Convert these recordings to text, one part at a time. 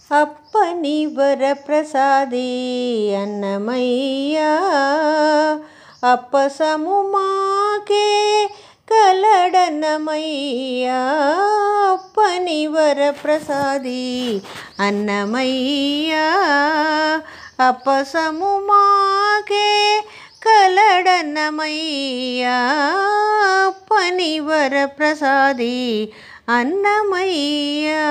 అప్పని వరప్రసాది అన్నమయ్యా అప్పసము మాకే కలడన్నమయ్యా అప్పని వరప్రసాది అన్నమయ్యా అప్పసము మాకే కలడన్నమయ్యా అప్పని వరప్రసాది అన్నమయ్యా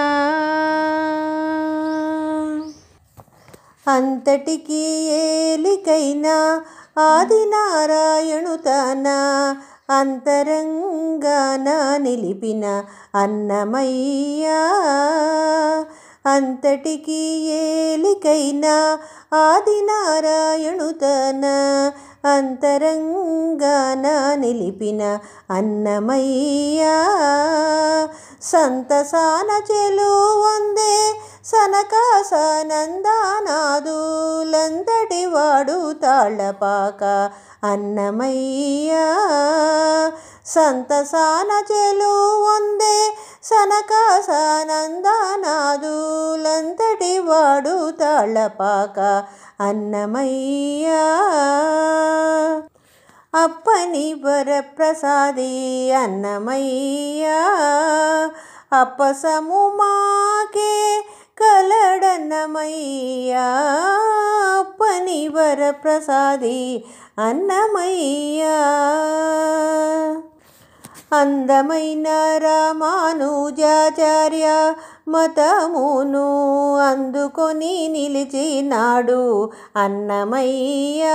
అంతటికి ఏలికైనా ఆదినారాయణు తన అంతరంగాన నిలిపిన అన్నమయ్యా అంతటికి ఏలికైనా ఆదినారాయణు తన అంతరంగాన నిలిపిన అన్నమయ్యా సంతసాన చెలు వందే సనకాసానందానాదులంతటి వాడు తాళ్ళపాక అన్నమయ్యా సంతసాన చెలు వందే సనకాసానందానాదులంతటి వాడు తాళ్ళపాక అన్నమయ్యా అప్పని వరప్రసాది అన్నమయ్యా అప్పసము మాకే కలడన్నమయ్యా అప్పని వరప్రసాది అన్నమయ్యా అందమైన రామానుజాచార్య మతమును అందుకొని నిలిచినాడు అన్నమయ్యా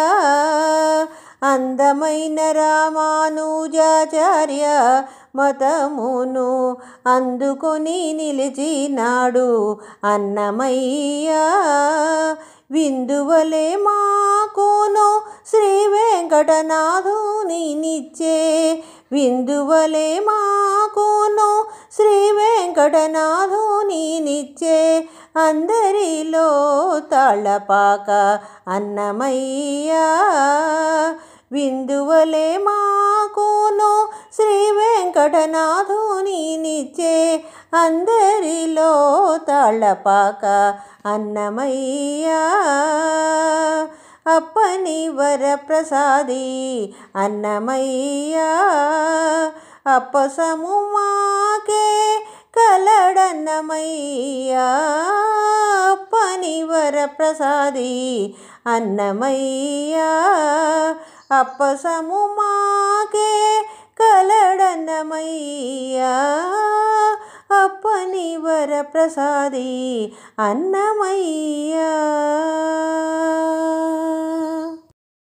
అందమైన రామానుజాచార్య మతమును అందుకొని నిలిచినాడు అన్నమయ్యా విందువలే మాకును శ్రీ వెంకటనాథుని నిచ్చే విందువలే మాకును శ్రీ వెంకటనాథుని నిచ్చే అందరిలో తాళ్ళపాక అన్నమయ్యా విందువలే మాకును శ్రీ వెంకటనాథుని నిచ్చే అందరిలో తాళ్ళపాక అన్నమయ్యా అప్పని వరప్రసాది అన్నమయ్యా అప్పసము మాకే కలడన్నమయ్యా అప్పని వరప్రసాది అన్నమయ్యా అప్పసము మాకే కలడన్నమయ్యా అప్పని వరప్రసాది అన్నమయ్యా